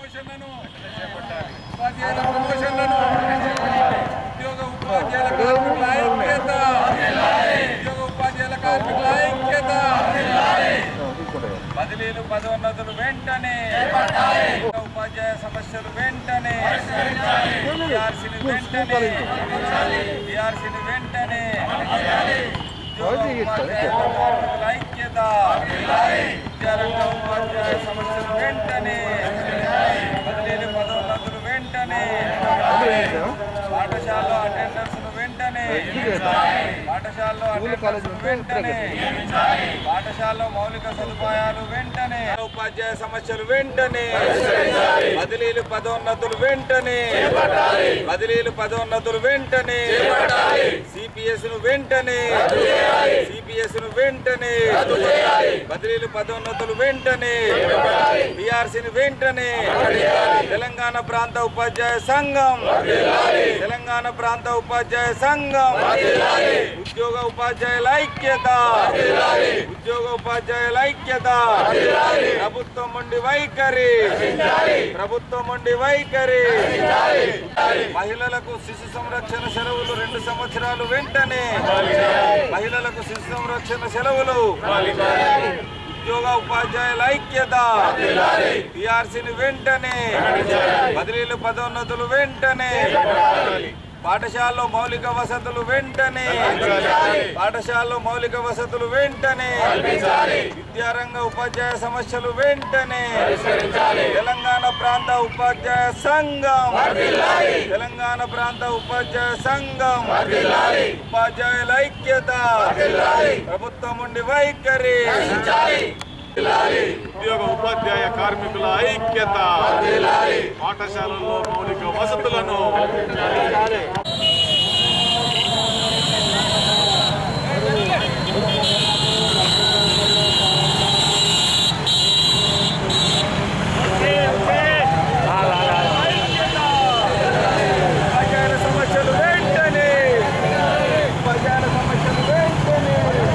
ప్రమోషన్లను ఉపాధ్యాయుల ప్రమోషన్లను ఉద్యోగ ఉపాధ్యాయుల కార్మికుల ఐక్యత ఉద్యోగ ఉపాధ్యాయుల కార్మికుల ఐక్యత బదిలీలు పదోన్నతులు వెంటనే ఉపాధ్యాయ సమస్యలు వెంటనే డిఆర్సీని వెంటనే డిఆర్సీని వెంటనే ఉద్యోగ ఉపాధ్యాయుల కార్మికుల ఐక్యత విద్యారంగ ఉపాధ్యాయ సమస్యలు వెంటనే బదిలీలు పదోన్నతులు వెంటనే పాఠశాలలో అటెండర్స్ వెంటనే పాఠశాలలో అటెండర్స్ వెంటనే పాఠశాలలో మౌలిక సదుపాయాలు వెంటనే ఉపాధ్యాయ సమస్యలు వెంటనే బదిలీలు పదోన్నతులు వెంటనే బదిలీలు పదోన్నతులు వెంటనే సిపిఎస్ ను వెంటనే సిపిఎస్ ను వెంటనే బదిలీలు పదోన్నతులు వెంటనే ని వెంటనే తెలంగాణ ప్రాంత ఉపాధ్యాయ సంఘం తెలంగాణ ప్రాంత ఉపాధ్యాయ సంఘం ఉద్యోగ ఉపాధ్యాయుల ఐక్యత ఉద్యోగ ఉపాధ్యాయుల ఐక్యత ప్రభుత్వం ఉండి వైఖరి ప్రభుత్వం ఉండి వైఖరి మహిళలకు శిశు సంరక్షణ సెలవులు రెండు సంవత్సరాలు వెంటనే మహిళలకు శిశు సంరక్షణ సెలవులు ఉద్యోగ ఉపాధ్యాయుల ఐక్యత టిఆర్సీని వెంటనే బదిలీలు పదోన్నతులు వెంటనే పాఠశాలలో మౌలిక వసతులు వెంటనే పాఠశాలలో మౌలిక వసతులు వెంటనే విద్యారంగ ఉపాధ్యాయ సమస్యలు వెంటనే తెలంగాణ ప్రాంత ఉపాధ్యాయ సంఘం తెలంగాణ ప్రాంత ఉపాధ్యాయ సంఘం ఉపాధ్యాయుల ఐక్యత ప్రభుత్వం ఉండి వైఖరి ఉద్యోగ ఉపాధ్యాయ కార్మికుల ఐక్యత పాఠశాలల్లో మౌలిక వసతులను ఉపాధ్యాయుల సమస్యలు వెంటనే ఉపాధ్యాయుల సమస్యలు వెంటనే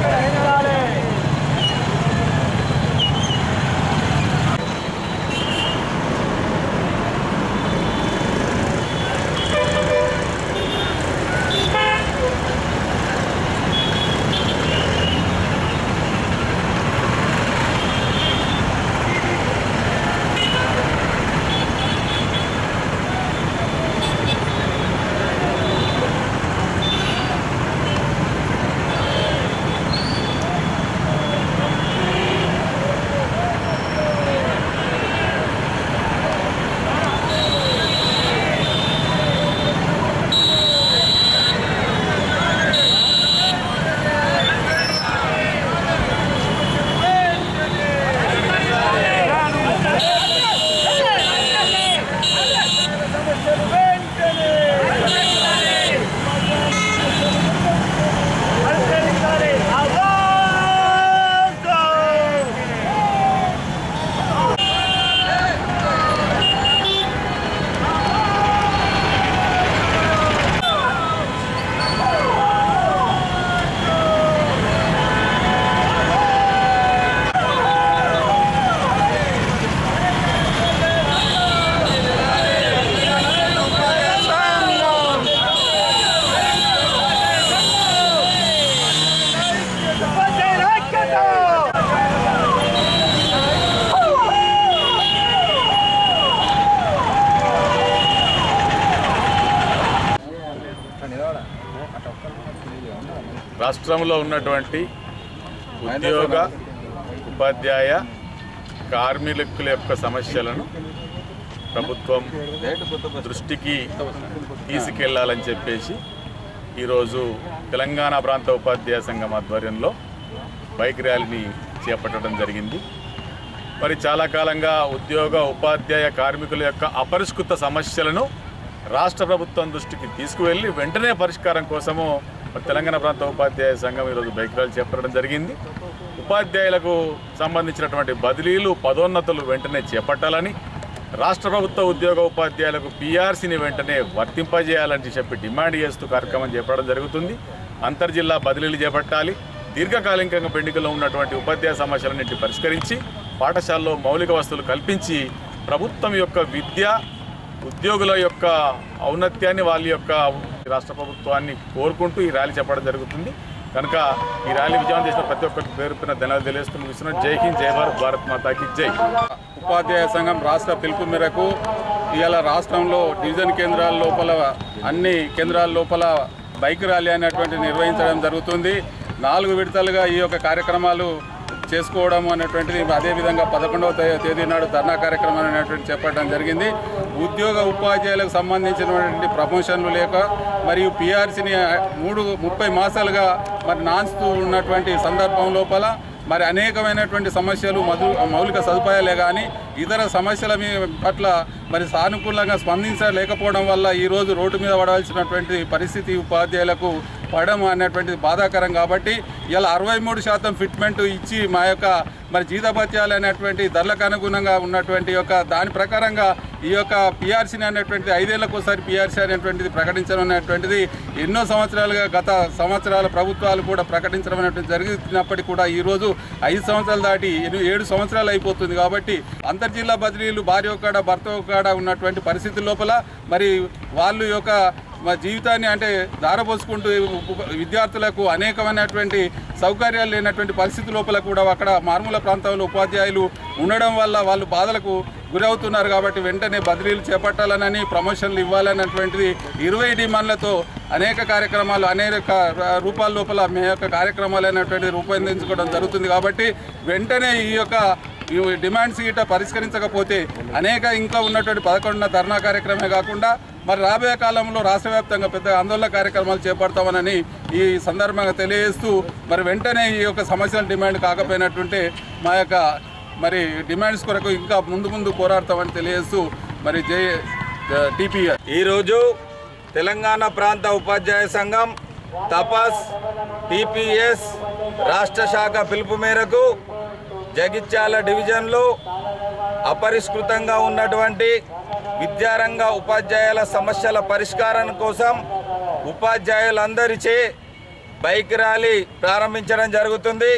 రాష్ట్రంలో ఉన్నటువంటి ఉద్యోగ ఉపాధ్యాయ కార్మికుల యొక్క సమస్యలను ప్రభుత్వం దృష్టికి తీసుకెళ్లాలని చెప్పేసి ఈరోజు తెలంగాణ ప్రాంత ఉపాధ్యాయ సంఘం ఆధ్వర్యంలో బైక్ ర్యాలీని చేపట్టడం జరిగింది మరి చాలా కాలంగా ఉద్యోగ ఉపాధ్యాయ కార్మికుల యొక్క అపరిష్కృత సమస్యలను రాష్ట్ర ప్రభుత్వం దృష్టికి తీసుకువెళ్ళి వెంటనే పరిష్కారం కోసము మరి తెలంగాణ ప్రాంత ఉపాధ్యాయ సంఘం ఈరోజు బైక్ ర్యాలీ చేపట్టడం జరిగింది ఉపాధ్యాయులకు సంబంధించినటువంటి బదిలీలు పదోన్నతులు వెంటనే చేపట్టాలని రాష్ట్ర ప్రభుత్వ ఉద్యోగ ఉపాధ్యాయులకు పీఆర్సీని వెంటనే వర్తింపజేయాలని చెప్పి డిమాండ్ చేస్తూ కార్యక్రమం చేపట్టడం జరుగుతుంది అంతర్జిల్లా బదిలీలు చేపట్టాలి దీర్ఘకాలికంగా పెండికలో ఉన్నటువంటి ఉపాధ్యాయ సమస్యలన్నింటినీ పరిష్కరించి పాఠశాలలో మౌలిక వసతులు కల్పించి ప్రభుత్వం యొక్క విద్య ఉద్యోగుల యొక్క ఔన్నత్యాన్ని వాళ్ళ యొక్క రాష్ట్ర ప్రభుత్వాన్ని కోరుకుంటూ ఈ ర్యాలీ చెప్పడం జరుగుతుంది కనుక ఈ ర్యాలీ విజయవంతం చేసిన ప్రతి ఒక్కరికి పేరు పైన ధన్యవాదాలు తెలియజేస్తూ ముగిస్తున్నాం జై హింద్ జై భారత్ భారత్ మాతాకి జై ఉపాధ్యాయ సంఘం రాష్ట్ర పిలుపు మేరకు ఇవాళ రాష్ట్రంలో డివిజన్ కేంద్రాల లోపల అన్ని కేంద్రాల లోపల బైక్ ర్యాలీ అనేటువంటి నిర్వహించడం జరుగుతుంది నాలుగు విడతలుగా ఈ యొక్క కార్యక్రమాలు చేసుకోవడం అనేటువంటిది అదేవిధంగా పదకొండవ తే- తేదీ నాడు ధర్నా కార్యక్రమం అనేటువంటి చేపట్టడం జరిగింది ఉద్యోగ ఉపాధ్యాయులకు సంబంధించినటువంటి ప్రమోషన్లు లేక మరియు పిఆర్సీని మూడు ముప్పై మాసాలుగా మరి నాన్స్తూ ఉన్నటువంటి సందర్భం లోపల మరి అనేకమైనటువంటి సమస్యలు మధు మౌలిక సదుపాయాలే కానీ ఇతర సమస్యల మీ పట్ల మరి సానుకూలంగా స్పందించలేకపోవడం వల్ల ఈరోజు రోడ్డు మీద పడాల్సినటువంటి పరిస్థితి ఉపాధ్యాయులకు పడడం అనేటువంటిది బాధాకరం కాబట్టి ఇలా అరవై మూడు శాతం ఫిట్మెంట్ ఇచ్చి మా యొక్క మరి జీతభత్యాలు అనేటువంటి ధరలకు అనుగుణంగా ఉన్నటువంటి యొక్క దాని ప్రకారంగా ఈ యొక్క పిఆర్సీని అనేటువంటిది ఐదేళ్లకు ఒకసారి పిఆర్సీ అనేటువంటిది ప్రకటించడం అనేటువంటిది ఎన్నో సంవత్సరాలుగా గత సంవత్సరాల ప్రభుత్వాలు కూడా ప్రకటించడం అనేటువంటి జరిగినప్పటికీ కూడా ఈరోజు ఐదు సంవత్సరాలు దాటి ఎన్ని- ఏడు సంవత్సరాలు అయిపోతుంది కాబట్టి అంతర్జిల్లా బదిలీలు భార్య ఒక్కడ భర్త ఒక్కడ ఉన్నటువంటి పరిస్థితి లోపల మరి వాళ్ళు యొక్క మా జీవితాన్ని అంటే దారపోసుకుంటూ ఉప- విద్యార్థులకు అనేకమైనటువంటి సౌకర్యాలు లేనటువంటి పరిస్థితి లోపల కూడా అక్కడ మారుమూల ప్రాంతంలో ఉపాధ్యాయులు ఉండడం వల్ల వాళ్ళు బాధలకు గురవుతున్నారు కాబట్టి వెంటనే బదిలీలు చేపట్టాలనని ప్రమోషన్లు ఇవ్వాలన్నటువంటిది ఇరవై డిమాండ్లతో అనేక కార్యక్రమాలు అనేక రూపాల లోపల మీ యొక్క కార్యక్రమాలు అనేటువంటిది రూపొందించుకోవడం జరుగుతుంది కాబట్టి వెంటనే ఈ యొక్క ఈ డిమాండ్స్ గిట్ట పరిష్కరించకపోతే అనేక ఇంకా ఉన్నటువంటి పదకొండున ధర్నా కార్యక్రమే కాకుండా మరి రాబోయే కాలంలో రాష్ట్ర వ్యాప్తంగా పెద్ద ఆందోళన కార్యక్రమాలు చేపడతామనని ఈ సందర్భంగా తెలియజేస్తూ మరి వెంటనే ఈ యొక్క సమస్యల డిమాండ్ కాకపోయినట్టుంటే మా యొక్క మరి డిమాండ్స్ కొరకు ఇంకా ముందు ముందు పోరాడతామని తెలియజేస్తూ మరి జే టీపీఆర్ ఈరోజు తెలంగాణ ప్రాంత ఉపాధ్యాయ సంఘం తపస్ టిపిఎస్ రాష్ట్ర శాఖ పిలుపు మేరకు జగిత్యాల డివిజన్లో అపరిష్కృతంగా ఉన్నటువంటి విద్యారంగ ఉపాధ్యాయుల సమస్యల పరిష్కారం కోసం ఉపాధ్యాయులందరిచే బైక్ ర్యాలీ ప్రారంభించడం జరుగుతుంది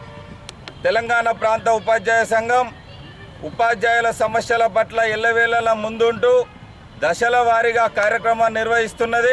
తెలంగాణ ప్రాంత ఉపాధ్యాయ సంఘం ఉపాధ్యాయుల సమస్యల పట్ల ఎల్లవేళలా ముందుంటూ దశల వారీగా కార్యక్రమాన్ని నిర్వహిస్తున్నది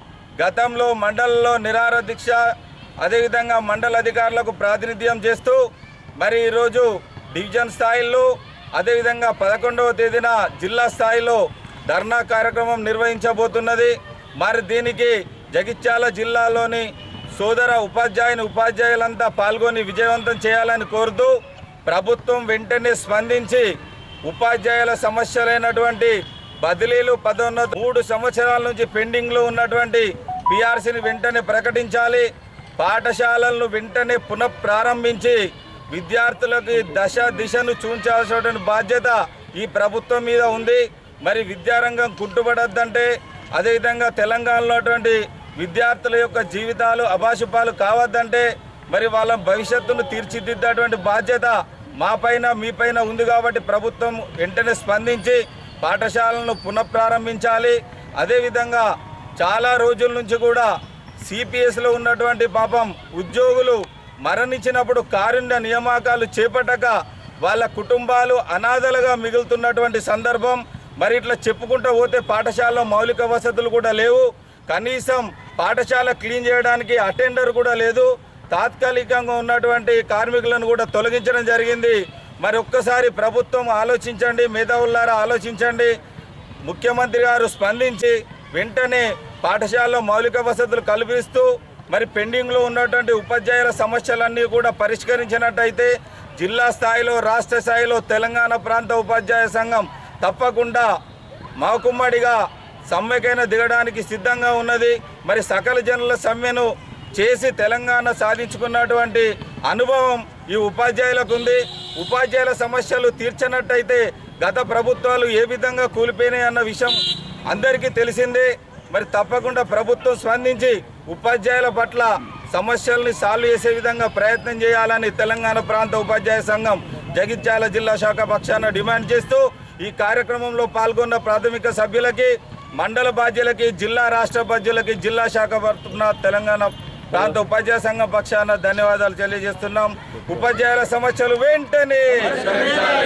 గతంలో మండలంలో నిరాహార దీక్ష అదేవిధంగా మండల అధికారులకు ప్రాతినిధ్యం చేస్తూ మరి ఈరోజు డివిజన్ స్థాయిలో అదేవిధంగా పదకొండవ తేదీన జిల్లా స్థాయిలో ధర్నా కార్యక్రమం నిర్వహించబోతున్నది మరి దీనికి జగిత్యాల జిల్లాలోని సోదర ఉపాధ్యాయుని ఉపాధ్యాయులంతా పాల్గొని విజయవంతం చేయాలని కోరుతూ ప్రభుత్వం వెంటనే స్పందించి ఉపాధ్యాయుల సమస్యలైనటువంటి బదిలీలు పదోన్నత మూడు సంవత్సరాల నుంచి పెండింగ్లో ఉన్నటువంటి పిఆర్సీని వెంటనే ప్రకటించాలి పాఠశాలలను వెంటనే పునఃప్రారంభించి విద్యార్థులకు దశ దిశను చూంచాల్సినటువంటి బాధ్యత ఈ ప్రభుత్వం మీద ఉంది మరి విద్యారంగం కుంటుపడద్దంటే అదేవిధంగా తెలంగాణలో ఉన్నటువంటి విద్యార్థుల యొక్క జీవితాలు అభాషుపాలు కావద్దంటే మరి వాళ్ళ భవిష్యత్తును తీర్చిదిద్దేటువంటి బాధ్యత మా పైన మీ పైన ఉంది కాబట్టి ప్రభుత్వం వెంటనే స్పందించి పాఠశాలను పునఃప్రారంభించాలి అదేవిధంగా చాలా రోజుల నుంచి కూడా సిపిఎస్లో ఉన్నటువంటి పాపం ఉద్యోగులు మరణించినప్పుడు కారుణ్య నియామకాలు చేపట్టక వాళ్ళ కుటుంబాలు అనాథలుగా మిగులుతున్నటువంటి సందర్భం మరి ఇట్లా చెప్పుకుంటూ పోతే పాఠశాలలో మౌలిక వసతులు కూడా లేవు కనీసం పాఠశాల క్లీన్ చేయడానికి అటెండర్ కూడా లేదు తాత్కాలికంగా ఉన్నటువంటి కార్మికులను కూడా తొలగించడం జరిగింది మరి ఒక్కసారి ప్రభుత్వం ఆలోచించండి మేధావులారా ఆలోచించండి ముఖ్యమంత్రి గారు స్పందించి వెంటనే పాఠశాలలో మౌలిక వసతులు కల్పిస్తూ మరి పెండింగ్లో ఉన్నటువంటి ఉపాధ్యాయుల సమస్యలన్నీ కూడా పరిష్కరించినట్టయితే జిల్లా స్థాయిలో రాష్ట్ర స్థాయిలో తెలంగాణ ప్రాంత ఉపాధ్యాయ సంఘం తప్పకుండా మాకుమ్మడిగా సమ్మెకైనా దిగడానికి సిద్ధంగా ఉన్నది మరి సకల జనుల సమ్మెను చేసి తెలంగాణ సాధించుకున్నటువంటి అనుభవం ఈ ఉపాధ్యాయులకు ఉంది ఉపాధ్యాయుల సమస్యలు తీర్చనట్టయితే గత ప్రభుత్వాలు ఏ విధంగా కూలిపోయినాయి అన్న విషయం అందరికీ తెలిసిందే మరి తప్పకుండా ప్రభుత్వం స్పందించి ఉపాధ్యాయుల పట్ల సమస్యల్ని సాల్వ్ చేసే విధంగా ప్రయత్నం చేయాలని తెలంగాణ ప్రాంత ఉపాధ్యాయ సంఘం జగిత్యాల జిల్లా శాఖ పక్షాన డిమాండ్ చేస్తూ ఈ కార్యక్రమంలో పాల్గొన్న ప్రాథమిక సభ్యులకి మండల బాధ్యులకి జిల్లా రాష్ట్ర బాధ్యులకి జిల్లా శాఖ తరఫున తెలంగాణ ప్రాంత ఉపాధ్యాయ సంఘం పక్షాన ధన్యవాదాలు తెలియజేస్తున్నాం ఉపాధ్యాయుల సమస్యలు వెంటనే